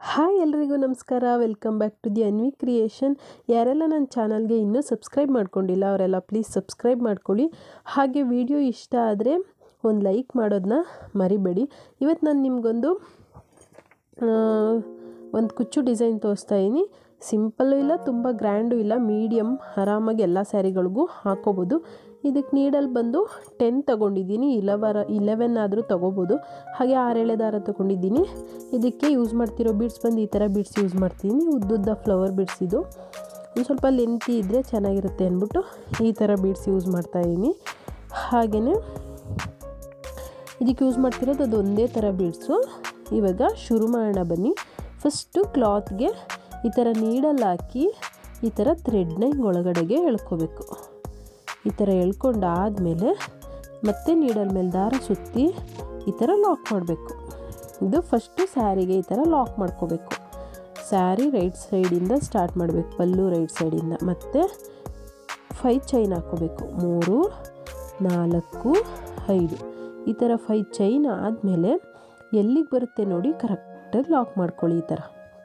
hi ಎಲ್ರಿಗೂ ನಮಸ್ಕಾರ welcome back to the Anvi creation ಯಾರೆಲ್ಲ ನನ್ನ ಚಾನಲ್ಗೆ ಇನ್ನೂ ಸಬ್ಸ್ಕ್ರೈಬ್ ಮಾಡ್ಕೊಂಡಿಲ್ಲ ಅವರೆಲ್ಲ ಪ್ಲೀಸ್ ಸಬ್ಸ್ಕ್ರೈಬ್ ಮಾಡ್ಕೊಳ್ಳಿ ಹಾಗೆ ವಿಡಿಯೋ ಇಷ್ಟ ಆದರೆ ಒಂದು ಲೈಕ್ ಮಾಡೋದನ್ನ ಮರಿಬೇಡಿ ಇವತ್ತು ನಾನು ನಿಮಗೊಂದು ಒಂದು ಕುಚ್ಚು ಡಿಸೈನ್ ತೋರಿಸ್ತಾ ಇದ್ದೀನಿ ಸಿಂಪಲ್ಲು ಇಲ್ಲ ತುಂಬ ಗ್ರ್ಯಾಂಡು ಇಲ್ಲ ಮೀಡಿಯಮ್ ಆರಾಮಾಗಿ ಎಲ್ಲ ಸ್ಯಾರಿಗಳಿಗೂ ಹಾಕೋಬೋದು ಇದಕ್ಕೆ ನೀಡಲ್ಲಿ ಬಂದು ಟೆನ್ ತೊಗೊಂಡಿದ್ದೀನಿ ಇಲೆವರ ಇಲೆವೆನ್ ಆದರೂ ತೊಗೋಬೋದು ಹಾಗೆ ಆರೇಳೆ ದಾರ ತೊಗೊಂಡಿದ್ದೀನಿ ಇದಕ್ಕೆ ಯೂಸ್ ಮಾಡ್ತಿರೋ ಬೀಡ್ಸ್ ಬಂದು ಈ ಥರ ಬೀಡ್ಸ್ ಯೂಸ್ ಮಾಡ್ತೀನಿ ಉದ್ದುದ್ದ ಫ್ಲವರ್ ಬೀಡ್ಸ್ ಇದು ಒಂದು ಸ್ವಲ್ಪ ಲೆಂತಿ ಇದ್ದರೆ ಚೆನ್ನಾಗಿರುತ್ತೆ ಅಂದ್ಬಿಟ್ಟು ಈ ಥರ ಬೀಡ್ಸ್ ಯೂಸ್ ಮಾಡ್ತಾಯಿದ್ದೀನಿ ಹಾಗೆಯೇ ಇದಕ್ಕೆ ಯೂಸ್ ಮಾಡ್ತಿರೋದು ಅದು ಒಂದೇ ಥರ ಬೀಡ್ಸು ಇವಾಗ ಶುರು ಮಾಡೋಣ ಬನ್ನಿ ಫಸ್ಟು ಕ್ಲಾತ್ಗೆ ಈ ಥರ ನೀಡಲ್ಲಿ ಹಾಕಿ ಈ ಥರ ಥ್ರೆಡ್ನ ಹಿಂಗೆ ಒಳಗಡೆಗೆ ಎಳ್ಕೋಬೇಕು ಈ ಥರ ಎಳ್ಕೊಂಡಾದಮೇಲೆ ಮತ್ತೆ ನೀಡಲ್ ಮೇಲೆ ದಾರ ಸುತ್ತಿ ಈ ಥರ ಲಾಕ್ ಮಾಡಬೇಕು ಇದು ಫಸ್ಟು ಸ್ಯಾರಿಗೆ ಈ ಥರ ಲಾಕ್ ಮಾಡ್ಕೋಬೇಕು ಸ್ಯಾರಿ ರೈಟ್ ಸೈಡಿಂದ ಸ್ಟಾರ್ಟ್ ಮಾಡಬೇಕು ಪಲ್ಲು ರೈಟ್ ಸೈಡಿಂದ ಮತ್ತು ಫೈ ಚೈನ್ ಹಾಕೋಬೇಕು ಮೂರು ನಾಲ್ಕು ಐದು ಈ ಥರ ಫೈ ಚೈನ್ ಆದಮೇಲೆ ಎಲ್ಲಿಗೆ ಬರುತ್ತೆ ನೋಡಿ ಕರೆಕ್ಟಾಗಿ ಲಾಕ್ ಮಾಡ್ಕೊಳ್ಳಿ ಈ ಥರ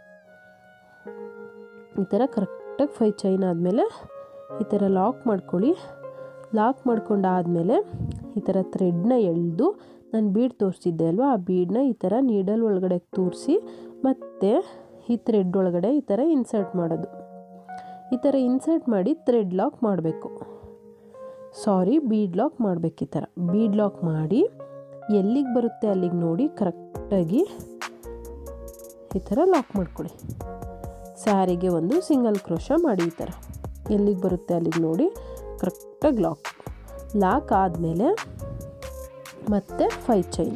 ಈ ಥರ ಕರೆಕ್ಟಾಗಿ ಫೈ ಚೈನ್ ಆದಮೇಲೆ ಈ ಥರ ಲಾಕ್ ಮಾಡ್ಕೊಳ್ಳಿ ಲಾಕ್ ಮಾಡ್ಕೊಂಡಾದಮೇಲೆ ಈ ಥರ ಥ್ರೆಡ್ನ ಎಳೆದು ನಾನು ಬೀಡ್ ತೋರಿಸಿದ್ದೆ ಅಲ್ವಾ ಆ ಬೀಡನ್ನ ಈ ಥರ ನೀಡಲ್ ಒಳಗಡೆ ತೂರಿಸಿ ಮತ್ತು ಈ ಥ್ರೆಡ್ ಒಳಗಡೆ ಈ ಥರ ಇನ್ಸರ್ಟ್ ಮಾಡೋದು ಈ ಥರ ಇನ್ಸರ್ಟ್ ಮಾಡಿ ಥ್ರೆಡ್ ಲಾಕ್ ಮಾಡಬೇಕು ಸಾರಿ ಬೀಡ್ ಲಾಕ್ ಮಾಡಬೇಕು ಈ ಥರ ಬೀಡ್ ಲಾಕ್ ಮಾಡಿ ಎಲ್ಲಿಗೆ ಬರುತ್ತೆ ಅಲ್ಲಿಗೆ ನೋಡಿ ಕರೆಕ್ಟಾಗಿ ಈ ಥರ ಲಾಕ್ ಮಾಡ್ಕೊಳ್ಳಿ ಸ್ಯಾರಿಗೆ ಒಂದು ಸಿಂಗಲ್ ಕ್ರೋಶ ಮಾಡಿ ಈ ಥರ ಎಲ್ಲಿಗೆ ಬರುತ್ತೆ ಅಲ್ಲಿಗೆ ನೋಡಿ ಕರೆಕ್ಟಾಗಿ ಲಾಕ್ ಲಾಕ್ ಆದಮೇಲೆ ಮತ್ತೆ ಫೈ ಚೈನ್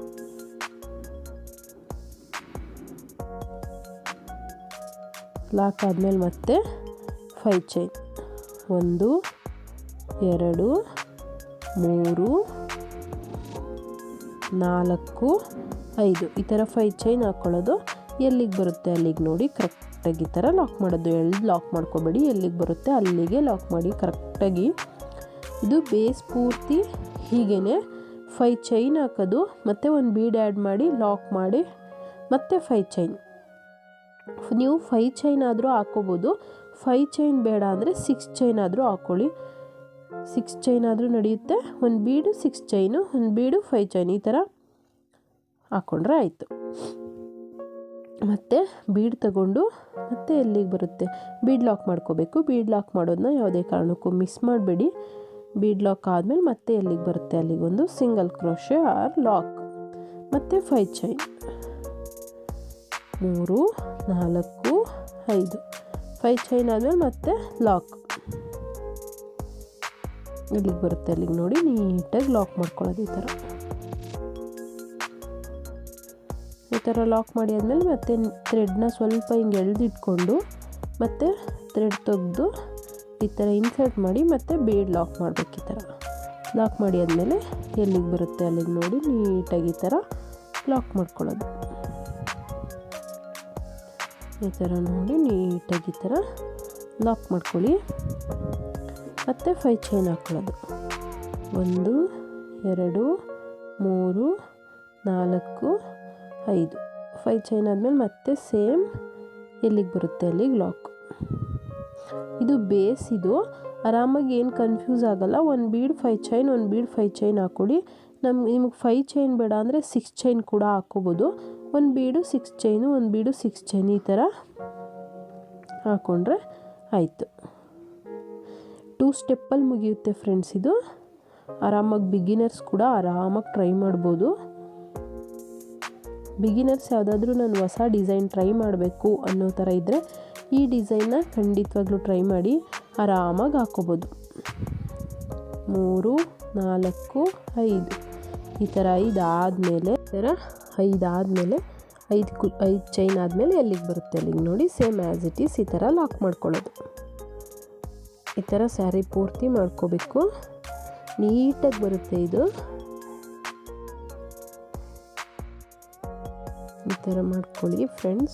ಲಾಕ್ ಆದಮೇಲೆ ಮತ್ತೆ ಫೈ ಚೈನ್ ಒಂದು ಎರಡು ಮೂರು ನಾಲ್ಕು ಐದು ಈ ಥರ ಫೈ ಚೈನ್ ಹಾಕ್ಕೊಳ್ಳೋದು ಎಲ್ಲಿಗೆ ಬರುತ್ತೆ ಅಲ್ಲಿಗೆ ನೋಡಿ ಕರೆಕ್ಟಾಗಿ ಈ ಥರ ಲಾಕ್ ಮಾಡೋದು ಎಳ್ದು ಲಾಕ್ ಮಾಡ್ಕೋಬೇಡಿ ಎಲ್ಲಿಗೆ ಬರುತ್ತೆ ಅಲ್ಲಿಗೆ ಲಾಕ್ ಮಾಡಿ ಕರೆಕ್ಟಾಗಿ ಇದು ಬೇಸ್ ಪೂರ್ತಿ ಹೀಗೇ ಫೈ ಚೈನ್ ಹಾಕೋದು ಮತ್ತು ಒಂದು ಬೀಡ್ ಆ್ಯಡ್ ಮಾಡಿ ಲಾಕ್ ಮಾಡಿ ಮತ್ತೆ ಫೈ ಚೈನ್ ನೀವು ಫೈ ಚೈನ್ ಆದರೂ ಹಾಕೋಬೋದು ಫೈ ಚೈನ್ ಬೇಡ ಅಂದರೆ ಸಿಕ್ಸ್ ಚೈನ್ ಆದರೂ ಹಾಕ್ಕೊಳ್ಳಿ ಸಿಕ್ಸ್ ಚೈನ್ ಆದರೂ ನಡೆಯುತ್ತೆ ಒಂದು ಬೀಡು ಸಿಕ್ಸ್ ಚೈನು ಒಂದು ಬೀಡು ಫೈ ಚೈನ್ ಈ ಥರ ಹಾಕ್ಕೊಂಡ್ರೆ ಆಯಿತು ಮತ್ತು ಬೀಡ್ ತಗೊಂಡು ಮತ್ತೆ ಎಲ್ಲಿಗೆ ಬರುತ್ತೆ ಬೀಡ್ ಲಾಕ್ ಮಾಡ್ಕೋಬೇಕು ಬೀಡ್ ಲಾಕ್ ಮಾಡೋದನ್ನ ಯಾವುದೇ ಕಾರಣಕ್ಕೂ ಮಿಸ್ ಮಾಡಬೇಡಿ ಬೀಡ್ ಲಾಕ್ ಆದಮೇಲೆ ಮತ್ತೆ ಎಲ್ಲಿಗೆ ಬರುತ್ತೆ ಅಲ್ಲಿಗೊಂದು ಸಿಂಗಲ್ ಕ್ರೋಶೆ ಆರ್ ಲಾಕ್ ಮತ್ತು ಫೈ ಚೈನ್ ಮೂರು ನಾಲ್ಕು ಐದು ಫೈ ಚೈನ್ ಆದಮೇಲೆ ಮತ್ತೆ ಲಾಕ್ ಎಲ್ಲಿಗೆ ಬರುತ್ತೆ ಅಲ್ಲಿಗೆ ನೋಡಿ ನೀಟಾಗಿ ಲಾಕ್ ಮಾಡ್ಕೊಳ್ಳೋದು ಈ ಥರ ಈ ಥರ ಲಾಕ್ ಮಾಡಿ ಆದಮೇಲೆ ಮತ್ತೆ ಥ್ರೆಡ್ನ ಸ್ವಲ್ಪ ಹಿಂಗೆ ಎಳೆದಿಟ್ಕೊಂಡು ಮತ್ತು ಥ್ರೆಡ್ ತೆಗೆದು ಈ ಥರ ಇನ್ಸರ್ಟ್ ಮಾಡಿ ಮತ್ತೆ ಬೇಡ್ ಲಾಕ್ ಮಾಡಬೇಕು ಈ ಥರ ಲಾಕ್ ಮಾಡಿ ಆದಮೇಲೆ ಎಲ್ಲಿಗೆ ಬರುತ್ತೆ ಅಲ್ಲಿಗೆ ನೋಡಿ ನೀಟಾಗಿ ಈ ಥರ ಲಾಕ್ ಮಾಡ್ಕೊಳ್ಳೋದು ಈ ಥರ ನೋಡಿ ನೀಟಾಗಿ ಈ ಥರ ಲಾಕ್ ಮಾಡ್ಕೊಳ್ಳಿ ಮತ್ತು ಫೈ ಚೈನ್ ಹಾಕ್ಕೊಳ್ಳೋದು ಒಂದು ಎರಡು ಮೂರು ನಾಲ್ಕು ಐದು ಫೈ ಚೈನ್ ಆದಮೇಲೆ ಮತ್ತೆ ಸೇಮ್ ಎಲ್ಲಿಗೆ ಬರುತ್ತೆ ಅಲ್ಲಿಗೆ ಲಾಕ್ ಇದು ಬೇಸ್ ಇದು ಆರಾಮಾಗಿ ಏನು ಕನ್ಫ್ಯೂಸ್ ಆಗೋಲ್ಲ ಒಂದು ಬೀಡ್ ಫೈ ಚೈನ್ ಒಂದು ಬೀಡ್ ಫೈ ಚೈನ್ ಹಾಕ್ಕೊಡಿ ನಮ್ಗೆ ನಿಮಗೆ ಫೈ ಚೈನ್ ಬೇಡ ಅಂದರೆ ಸಿಕ್ಸ್ ಚೈನ್ ಕೂಡ ಹಾಕ್ಕೋಬೋದು ಒಂದು ಬೀಡು ಸಿಕ್ಸ್ ಚೈನು ಒಂದು ಬೀಡು ಸಿಕ್ಸ್ ಚೈನ್ ಈ ಥರ ಹಾಕ್ಕೊಂಡ್ರೆ ಆಯಿತು ಟೂ ಸ್ಟೆಪ್ಪಲ್ಲಿ ಮುಗಿಯುತ್ತೆ ಫ್ರೆಂಡ್ಸ್ ಇದು ಆರಾಮಾಗಿ ಬಿಗಿನರ್ಸ್ ಕೂಡ ಆರಾಮಾಗಿ ಟ್ರೈ ಮಾಡ್ಬೋದು ಬಿಗಿನರ್ಸ್ ಯಾವುದಾದ್ರೂ ನಾನು ಹೊಸ ಡಿಸೈನ್ ಟ್ರೈ ಮಾಡಬೇಕು ಅನ್ನೋ ಥರ ಇದ್ದರೆ ಈ ಡಿಸೈನ್ನ ಖಂಡಿತವಾಗ್ಲೂ ಟ್ರೈ ಮಾಡಿ ಆರಾಮಾಗಿ ಹಾಕೋಬೋದು ಮೂರು ನಾಲ್ಕು ಐದು ಈ ಥರ ಐದು ಆದಮೇಲೆ ಈ ಥರ ಐದು ಆದಮೇಲೆ ಐದು ಕು ಐದು ಚೈನ್ ಆದಮೇಲೆ ಎಲ್ಲಿಗೆ ಬರುತ್ತೆ ಅಲ್ಲಿಗೆ ನೋಡಿ ಸೇಮ್ ಆ್ಯಸ್ ಇಟ್ ಈಸ್ ಈ ಥರ ಲಾಕ್ ಮಾಡ್ಕೊಳ್ಳೋದು ಈ ಥರ ಸ್ಯಾರಿ ಪೂರ್ತಿ ಮಾಡ್ಕೋಬೇಕು ನೀಟಾಗಿ ಬರುತ್ತೆ ಇದು ಈ ಥರ ಮಾಡ್ಕೊಳ್ಳಿ ಫ್ರೆಂಡ್ಸ್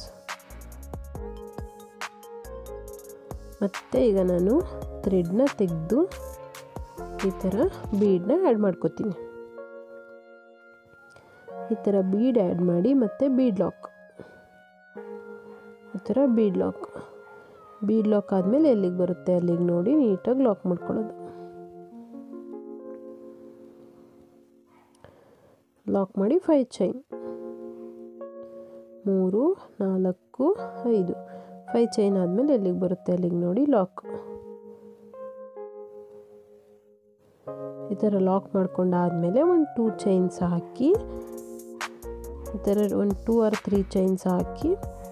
ಮತ್ತು ಈಗ ನಾನು ಥ್ರೆಡ್ನ ತೆಗೆದು ಈ ಥರ ಬೀಡನ್ನ ಆ್ಯಡ್ ಮಾಡ್ಕೋತೀನಿ ಈ ಥರ ಬೀಡ್ ಆ್ಯಡ್ ಮಾಡಿ ಮತ್ತು ಬೀಡ್ ಲಾಕ್ ಥರ ಬೀಡ್ ಲಾಕ್ ಬೀಡ್ ಲಾಕ್ ಆದಮೇಲೆ ಎಲ್ಲಿಗೆ ಬರುತ್ತೆ ಅಲ್ಲಿಗೆ ನೋಡಿ ನೀಟಾಗಿ ಲಾಕ್ ಮಾಡ್ಕೊಳ್ಳೋದು ಲಾಕ್ ಮಾಡಿ ಫೈ ಚೈನ್ ಮೂರು ನಾಲ್ಕು ಐದು ಫೈ ಚೈನ್ ಆದಮೇಲೆ ಎಲ್ಲಿಗೆ ಬರುತ್ತೆ ಅಲ್ಲಿಗೆ ನೋಡಿ ಲಾಕ್ ಈ ಥರ ಲಾಕ್ ಮಾಡ್ಕೊಂಡಾದಮೇಲೆ ಒಂದು ಟೂ ಚೈನ್ಸ್ ಹಾಕಿ ಈ ಥರ ಒಂದು ಟೂ ಆರ್ ತ್ರೀ ಚೈನ್ಸ್ ಹಾಕಿ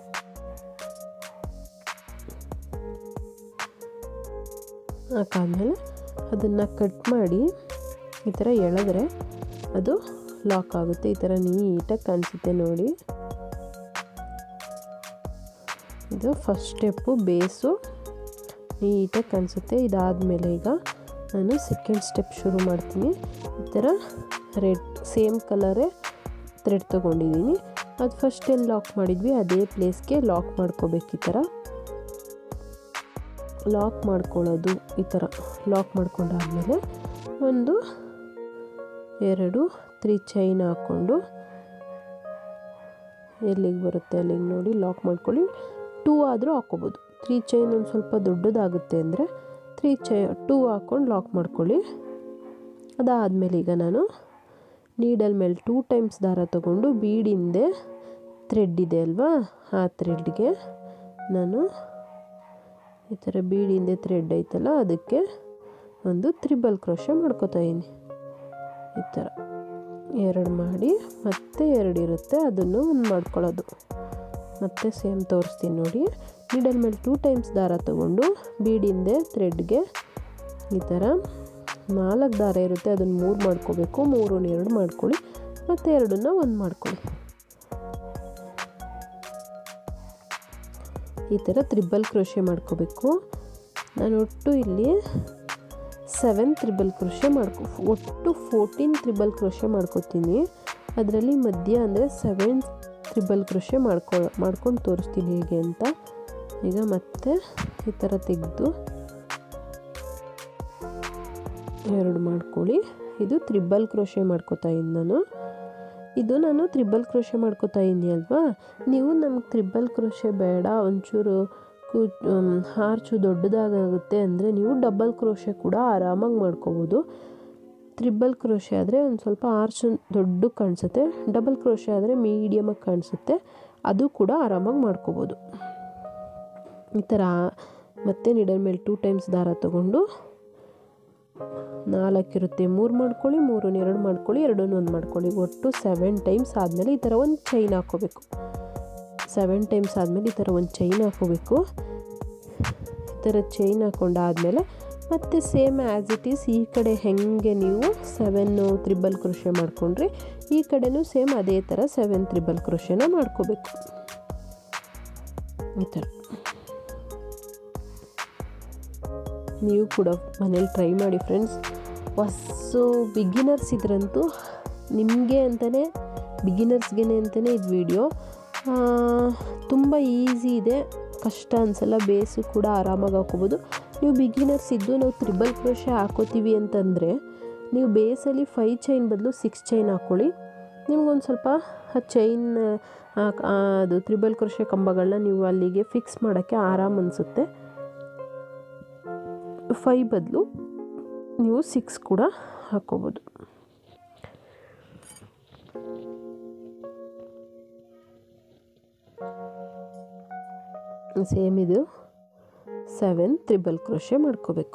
ಹಾಕಾದ್ಮೇಲೆ ಅದನ್ನು ಕಟ್ ಮಾಡಿ ಈ ಥರ ಎಳೆದ್ರೆ ಅದು ಲಾಕ್ ಆಗುತ್ತೆ ಈ ಥರ ನೀಟಾಗಿ ಕಾಣಿಸುತ್ತೆ ನೋಡಿ ಇದು ಫಸ್ಟ್ ಸ್ಟೆಪ್ಪು ಬೇಸು ನೀಟಾಗಿ ಕಾಣಿಸುತ್ತೆ ಇದಾದಮೇಲೆ ಈಗ ನಾನು ಸೆಕೆಂಡ್ ಸ್ಟೆಪ್ ಶುರು ಮಾಡ್ತೀನಿ ಈ ಥರ ರೆಡ್ ಸೇಮ್ ಕಲರೇ ಥ್ರೆಡ್ ತೊಗೊಂಡಿದ್ದೀನಿ ಅದು ಫಸ್ಟ್ ಏನು ಲಾಕ್ ಮಾಡಿದ್ವಿ ಅದೇ ಪ್ಲೇಸ್ಗೆ ಲಾಕ್ ಮಾಡ್ಕೋಬೇಕು ಈ ಥರ ಲಾಕ್ ಮಾಡ್ಕೊಳ್ಳೋದು ಈ ಥರ ಲಾಕ್ ಮಾಡ್ಕೊಂಡಾದಮೇಲೆ ಒಂದು ಎರಡು ತ್ರೀ ಚೈನ್ ಹಾಕ್ಕೊಂಡು ಎಲ್ಲಿಗೆ ಬರುತ್ತೆ ಅಲ್ಲಿಗೆ ನೋಡಿ ಲಾಕ್ ಮಾಡ್ಕೊಳ್ಳಿ ಟೂ ಆದರೂ ಹಾಕ್ಕೋಬೋದು ತ್ರೀ ಚೈನ್ ಒಂದು ಸ್ವಲ್ಪ ದೊಡ್ಡದಾಗುತ್ತೆ ಅಂದರೆ ತ್ರೀ ಚೈ ಟೂ ಹಾಕ್ಕೊಂಡು ಲಾಕ್ ಮಾಡ್ಕೊಳ್ಳಿ ಅದಾದಮೇಲೆ ಈಗ ನಾನು ನೀಡಲ್ ಮೇಲೆ ಟೂ ಟೈಮ್ಸ್ ದಾರ ತಗೊಂಡು ಬೀಡಿಂದೆ ಥ್ರೆಡ್ ಇದೆ ಅಲ್ವಾ ಆ ಥ್ರೆಡ್ಗೆ ನಾನು ಈ ಥರ ಬೀಡಿಂದೆ ಥ್ರೆಡ್ ಐತಲ್ಲ ಅದಕ್ಕೆ ಒಂದು ತ್ರಿಬಲ್ ಕ್ರೋಶೆ ಮಾಡ್ಕೋತಾ ಇದ್ದೀನಿ ಈ ಥರ ಎರಡು ಮಾಡಿ ಮತ್ತೆ ಎರಡು ಇರುತ್ತೆ ಅದನ್ನು ಒಂದು ಮಾಡ್ಕೊಳ್ಳೋದು ಮತ್ತೆ ಸೇಮ್ ತೋರಿಸ್ತೀನಿ ನೋಡಿ ನೀಡಲ್ ಮೇಲೆ ಟೂ ಟೈಮ್ಸ್ ದಾರ ತಗೊಂಡು ಬೀಡಿಂದೆ ಥ್ರೆಡ್ಗೆ ಈ ಥರ ನಾಲ್ಕು ದಾರ ಇರುತ್ತೆ ಅದನ್ನು ಮೂರು ಮಾಡ್ಕೋಬೇಕು ಮೂರನ್ನು ಎರಡು ಮಾಡ್ಕೊಳ್ಳಿ ಮತ್ತು ಎರಡನ್ನ ಒಂದು ಮಾಡ್ಕೊಳ್ಳಿ ಈ ಥರ ತ್ರಿಬಲ್ ಕ್ರೋಶೆ ಮಾಡ್ಕೋಬೇಕು ನಾನು ಒಟ್ಟು ಇಲ್ಲಿ ಸೆವೆನ್ ತ್ರಿಬಲ್ ಕ್ರೋಶೆ ಮಾಡ್ಕೊ ಒಟ್ಟು ಫೋರ್ಟೀನ್ ತ್ರಿಬಲ್ ಕ್ರೋಶೆ ಮಾಡ್ಕೋತೀನಿ ಅದರಲ್ಲಿ ಮಧ್ಯ ಅಂದರೆ ಸೆವೆನ್ ತ್ರಿಬಲ್ ಕ್ರೋಶೆ ಮಾಡ್ಕೊ ಮಾಡ್ಕೊಂಡು ತೋರಿಸ್ತೀನಿ ಹೇಗೆ ಅಂತ ಈಗ ಮತ್ತೆ ಈ ಥರ ತೆಗೆದು ಎರಡು ಮಾಡ್ಕೊಳ್ಳಿ ಇದು ತ್ರಿಬಲ್ ಕ್ರೋಶೆ ಮಾಡ್ಕೋತಾ ಇದ್ದೀನಿ ನಾನು ಇದು ನಾನು ತ್ರಿಬಲ್ ಕ್ರೋಶೆ ಮಾಡ್ಕೋತಾ ಇದ್ದೀನಿ ಅಲ್ವಾ ನೀವು ನಮ್ಗೆ ತ್ರಿಬಲ್ ಕ್ರೋಶೆ ಬೇಡ ಒಂಚೂರು ಕು ಹಾರ್ಚು ದೊಡ್ಡದಾಗುತ್ತೆ ಅಂದರೆ ನೀವು ಡಬಲ್ ಕ್ರೋಶೆ ಕೂಡ ಆರಾಮಾಗಿ ಮಾಡ್ಕೋಬೋದು ತ್ರಿಬಲ್ ಕ್ರೋಶೆ ಆದರೆ ಒಂದು ಸ್ವಲ್ಪ ಆರ್ಚ್ ದೊಡ್ಡ ಕಾಣಿಸುತ್ತೆ ಡಬಲ್ ಕ್ರೋಶೆ ಆದರೆ ಮೀಡಿಯಮಾಗಿ ಕಾಣಿಸುತ್ತೆ ಅದು ಕೂಡ ಆರಾಮಾಗಿ ಮಾಡ್ಕೋಬೋದು ಈ ಥರ ಮತ್ತೆ ನಿಡಲ್ ಮೇಲೆ ಟೂ ಟೈಮ್ಸ್ ದಾರ ತಗೊಂಡು ನಾಲ್ಕಿರುತ್ತೆ ಮೂರು ಮಾಡ್ಕೊಳ್ಳಿ ಮೂರನ್ನ ಎರಡು ಮಾಡ್ಕೊಳ್ಳಿ ಎರಡನ್ನು ಒಂದು ಮಾಡ್ಕೊಳ್ಳಿ ಒಟ್ಟು ಸೆವೆನ್ ಟೈಮ್ಸ್ ಆದಮೇಲೆ ಈ ಥರ ಒಂದು ಚೈನ್ ಹಾಕ್ಕೋಬೇಕು ಸೆವೆನ್ ಟೈಮ್ಸ್ ಆದಮೇಲೆ ಈ ಥರ ಒಂದು ಚೈನ್ ಹಾಕ್ಕೋಬೇಕು ಈ ಥರ ಚೈನ್ ಹಾಕ್ಕೊಂಡಾದಮೇಲೆ ಮತ್ತು ಸೇಮ್ ಆ್ಯಸ್ ಇಟ್ ಈಸ್ ಈ ಕಡೆ ಹೆಂಗೆ ನೀವು ಸೆವೆನ್ನು ತ್ರಿಬಲ್ ಕ್ರೋಶೆ ಮಾಡ್ಕೊಂಡ್ರಿ ಈ ಕಡೆನೂ ಸೇಮ್ ಅದೇ ಥರ ಸೆವೆನ್ ತ್ರಿಬಲ್ ಕ್ರೋಶೆನ ಮಾಡ್ಕೋಬೇಕು ಈ ಥರ ನೀವು ಕೂಡ ಮನೇಲಿ ಟ್ರೈ ಮಾಡಿ ಫ್ರೆಂಡ್ಸ್ ಹೊಸ ಬಿಗಿನರ್ಸ್ ಇದ್ರಂತೂ ನಿಮಗೆ ಅಂತಲೇ ಬಿಗಿನರ್ಸ್ಗೆ ಅಂತಲೇ ಇದು ವಿಡಿಯೋ ತುಂಬ ಈಸಿ ಇದೆ ಕಷ್ಟ ಅನಿಸಲ್ಲ ಬೇಸು ಕೂಡ ಆರಾಮಾಗಿ ಹಾಕೋಬೋದು ನೀವು ಬಿಗಿನರ್ಸ್ ಇದ್ದು ನಾವು ತ್ರಿಬಲ್ ಕ್ರೋಶೆ ಹಾಕೋತೀವಿ ಅಂತಂದರೆ ನೀವು ಬೇಸಲ್ಲಿ ಫೈ ಚೈನ್ ಬದಲು ಸಿಕ್ಸ್ ಚೈನ್ ಹಾಕ್ಕೊಳ್ಳಿ ನಿಮ್ಗೊಂದು ಸ್ವಲ್ಪ ಆ ಚೈನ್ ಅದು ತ್ರಿಬಲ್ ಕ್ರೋಶೆ ಕಂಬಗಳನ್ನ ನೀವು ಅಲ್ಲಿಗೆ ಫಿಕ್ಸ್ ಮಾಡೋಕ್ಕೆ ಆರಾಮ್ ಅನಿಸುತ್ತೆ ಫೈ ಬದಲು ನೀವು ಸಿಕ್ಸ್ ಕೂಡ ಹಾಕ್ಕೋಬೋದು ಸೇಮ್ ಇದು ಸೆವೆನ್ ತ್ರಿಬಲ್ ಕ್ರೋಶೆ ಮಾಡ್ಕೋಬೇಕು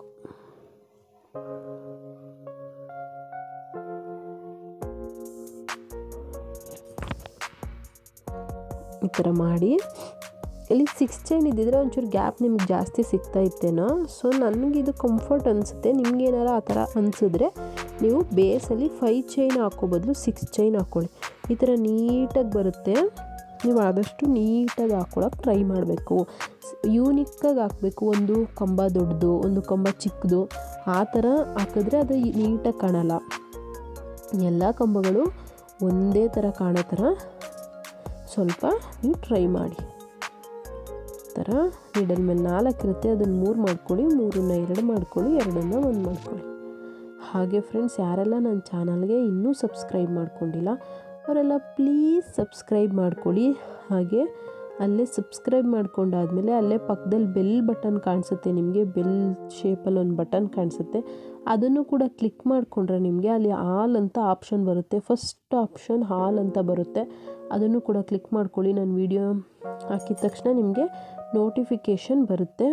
ಈ ಥರ ಮಾಡಿ ಇಲ್ಲಿ ಸಿಕ್ಸ್ ಚೈನ್ ಇದ್ದಿದ್ರೆ ಒಂಚೂರು ಗ್ಯಾಪ್ ನಿಮ್ಗೆ ಜಾಸ್ತಿ ಸಿಗ್ತಾ ಇತ್ತೇನೋ ಸೊ ನನಗೆ ಇದು ಕಂಫರ್ಟ್ ಅನಿಸುತ್ತೆ ನಿಮ್ಗೆ ಏನಾರ ಆ ಥರ ಅನಿಸಿದ್ರೆ ನೀವು ಬೇಸಲ್ಲಿ ಫೈ ಚೈನ್ ಹಾಕೋ ಬದಲು ಸಿಕ್ಸ್ ಚೈನ್ ಹಾಕ್ಕೊಳ್ಳಿ ಈ ಥರ ನೀಟಾಗಿ ಬರುತ್ತೆ ನೀವು ಆದಷ್ಟು ನೀಟಾಗಿ ಹಾಕ್ಕೊಳಕ್ಕೆ ಟ್ರೈ ಮಾಡಬೇಕು ಯೂನಿಕ್ಕಾಗಿ ಹಾಕಬೇಕು ಒಂದು ಕಂಬ ದೊಡ್ಡದು ಒಂದು ಕಂಬ ಚಿಕ್ಕದು ಆ ಥರ ಹಾಕಿದ್ರೆ ಅದು ನೀಟಾಗಿ ಕಾಣಲ್ಲ ಎಲ್ಲ ಕಂಬಗಳು ಒಂದೇ ಥರ ಕಾಣೋ ಥರ ಸ್ವಲ್ಪ ನೀವು ಟ್ರೈ ಮಾಡಿ ಥರ ನೀಡಲ್ ಮೇಲೆ ನಾಲ್ಕು ಇರುತ್ತೆ ಅದನ್ನು ಮೂರು ಮಾಡ್ಕೊಳ್ಳಿ ಮೂರನ್ನ ಎರಡು ಮಾಡ್ಕೊಳ್ಳಿ ಎರಡನ್ನ ಒಂದು ಮಾಡ್ಕೊಳ್ಳಿ ಹಾಗೆ ಫ್ರೆಂಡ್ಸ್ ಯಾರೆಲ್ಲ ನನ್ನ ಚಾನಲ್ಗೆ ಇನ್ನೂ ಸಬ್ಸ್ಕ್ರೈಬ್ ಮಾಡ್ಕೊಂಡಿಲ್ಲ ಅವರೆಲ್ಲ ಪ್ಲೀಸ್ ಸಬ್ಸ್ಕ್ರೈಬ್ ಮಾಡ್ಕೊಳ್ಳಿ ಹಾಗೆ ಅಲ್ಲೇ ಸಬ್ಸ್ಕ್ರೈಬ್ ಮಾಡ್ಕೊಂಡಾದ್ಮೇಲೆ ಅಲ್ಲೇ ಪಕ್ಕದಲ್ಲಿ ಬೆಲ್ ಬಟನ್ ಕಾಣಿಸುತ್ತೆ ನಿಮಗೆ ಬೆಲ್ ಶೇಪಲ್ಲಿ ಒಂದು ಬಟನ್ ಕಾಣಿಸುತ್ತೆ ಅದನ್ನು ಕೂಡ ಕ್ಲಿಕ್ ಮಾಡಿಕೊಂಡ್ರೆ ನಿಮಗೆ ಅಲ್ಲಿ ಆಲ್ ಅಂತ ಆಪ್ಷನ್ ಬರುತ್ತೆ ಫಸ್ಟ್ ಆಪ್ಷನ್ ಹಾಲ್ ಅಂತ ಬರುತ್ತೆ ಅದನ್ನು ಕೂಡ ಕ್ಲಿಕ್ ಮಾಡ್ಕೊಳ್ಳಿ ನಾನು ವಿಡಿಯೋ ಹಾಕಿದ ತಕ್ಷಣ ನಿಮಗೆ ನೋಟಿಫಿಕೇಷನ್ ಬರುತ್ತೆ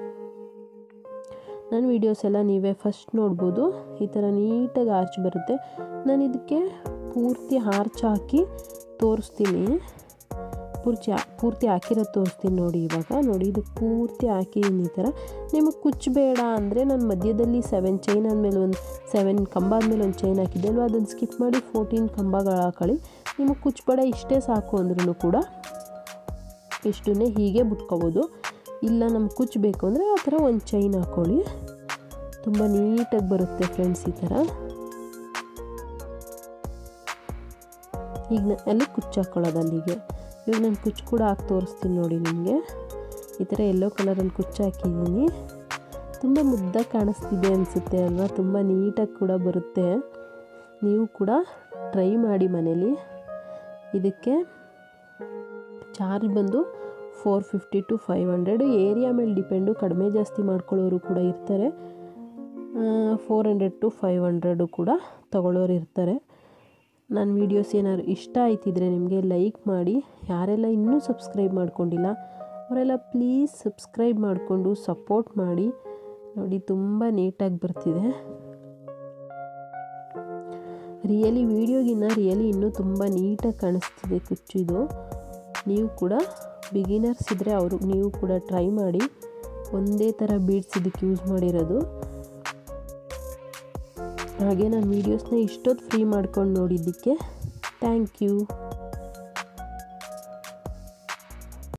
ನನ್ನ ವೀಡಿಯೋಸ್ ಎಲ್ಲ ನೀವೇ ಫಸ್ಟ್ ನೋಡ್ಬೋದು ಈ ಥರ ನೀಟಾಗಿ ಆರ್ಚ್ ಬರುತ್ತೆ ನಾನು ಇದಕ್ಕೆ ಪೂರ್ತಿ ಆರ್ಚ್ ಹಾಕಿ ತೋರಿಸ್ತೀನಿ ಪೂರ್ತಿ ಪೂರ್ತಿ ಹಾಕಿರೋದು ತೋರಿಸ್ತೀನಿ ನೋಡಿ ಇವಾಗ ನೋಡಿ ಇದು ಪೂರ್ತಿ ಹಾಕಿದ್ದೀನಿ ಈ ಥರ ನಿಮಗೆ ಕುಚ್ಚು ಬೇಡ ಅಂದರೆ ನಾನು ಮಧ್ಯದಲ್ಲಿ ಸೆವೆನ್ ಚೈನ್ ಆದಮೇಲೆ ಒಂದು ಸೆವೆನ್ ಕಂಬ ಆದಮೇಲೆ ಒಂದು ಚೈನ್ ಹಾಕಿದ್ದೆ ಅಲ್ವಾ ಅದನ್ನು ಸ್ಕಿಪ್ ಮಾಡಿ ಫೋರ್ಟೀನ್ ಕಂಬಗಳು ಹಾಕೊಳ್ಳಿ ನಿಮಗೆ ಕುಚ್ಚು ಬೇಡ ಇಷ್ಟೇ ಸಾಕು ಅಂದ್ರೂ ಕೂಡ ಇಷ್ಟನ್ನೇ ಹೀಗೆ ಬಿಟ್ಕೋಬೋದು ಇಲ್ಲ ನಮ್ಗೆ ಕುಚ್ಚು ಬೇಕು ಅಂದರೆ ಆ ಥರ ಒಂದು ಚೈನ್ ಹಾಕ್ಕೊಳ್ಳಿ ತುಂಬ ನೀಟಾಗಿ ಬರುತ್ತೆ ಫ್ರೆಂಡ್ಸ್ ಈ ಥರ ಈಗ ನ ಅಲ್ಲಿ ಕುಚ್ಚು ಹಾಕ್ಕೊಳ್ಳೋದು ಅಲ್ಲಿಗೆ ಇವಾಗ ನಾನು ಕುಚ್ಚು ಕೂಡ ಹಾಕಿ ತೋರಿಸ್ತೀನಿ ನೋಡಿ ನಿಮಗೆ ಈ ಥರ ಎಲ್ಲೋ ಕಲರಲ್ಲಿ ಕುಚ್ಚು ಹಾಕಿದ್ದೀನಿ ತುಂಬ ಮುದ್ದಾಗಿ ಕಾಣಿಸ್ತಿದೆ ಅನಿಸುತ್ತೆ ಅಲ್ವಾ ತುಂಬ ನೀಟಾಗಿ ಕೂಡ ಬರುತ್ತೆ ನೀವು ಕೂಡ ಟ್ರೈ ಮಾಡಿ ಮನೇಲಿ ಇದಕ್ಕೆ ಚಾರ್ಜ್ ಬಂದು four fifty to five hundred area ಮೇಲೆ ಡಿಪೆಂಡು ಕಡಿಮೆ ಜಾಸ್ತಿ ಮಾಡ್ಕೊಳ್ಳೋರು ಕೂಡ ಇರ್ತಾರೆ four hundred to five hundred ಕೂಡ ತಗೊಳ್ಳೋರು ಇರ್ತಾರೆ ನನ್ನ ವೀಡಿಯೋಸ್ ಏನಾದ್ರು ಇಷ್ಟ ಆಯ್ತಿದ್ರೆ ನಿಮಗೆ ಲೈಕ್ ಮಾಡಿ ಯಾರೆಲ್ಲ ಇನ್ನೂ ಸಬ್ಸ್ಕ್ರೈಬ್ ಮಾಡ್ಕೊಂಡಿಲ್ಲ ಅವರೆಲ್ಲ ಪ್ಲೀಸ್ ಸಬ್ಸ್ಕ್ರೈಬ್ ಮಾಡಿಕೊಂಡು ಸಪೋರ್ಟ್ ಮಾಡಿ ನೋಡಿ ತುಂಬ ನೀಟಾಗಿ ಬರ್ತಿದೆ ರಿಯಲಿ ವೀಡಿಯೋಗಿನ್ನ ರಿಯಲಿ ಇನ್ನೂ ತುಂಬ ನೀಟಾಗಿ ಕಾಣಿಸ್ತಿದೆ ಕುಚ್ಚಿದು ನೀವು ಕೂಡ ಬಿಗಿನರ್ಸ್ ಇದ್ದರೆ ಅವರು ನೀವು ಕೂಡ ಟ್ರೈ ಮಾಡಿ ಒಂದೇ ಥರ ಬೀಡ್ಸ್ ಇದಕ್ಕೆ ಯೂಸ್ ಮಾಡಿರೋದು ಹಾಗೆ ನಾನು ವೀಡಿಯೋಸ್ನ ಇಷ್ಟೊತ್ತು ಫ್ರೀ ಮಾಡ್ಕೊಂಡು ನೋಡಿದ್ದಕ್ಕೆ ಥ್ಯಾಂಕ್ ಯು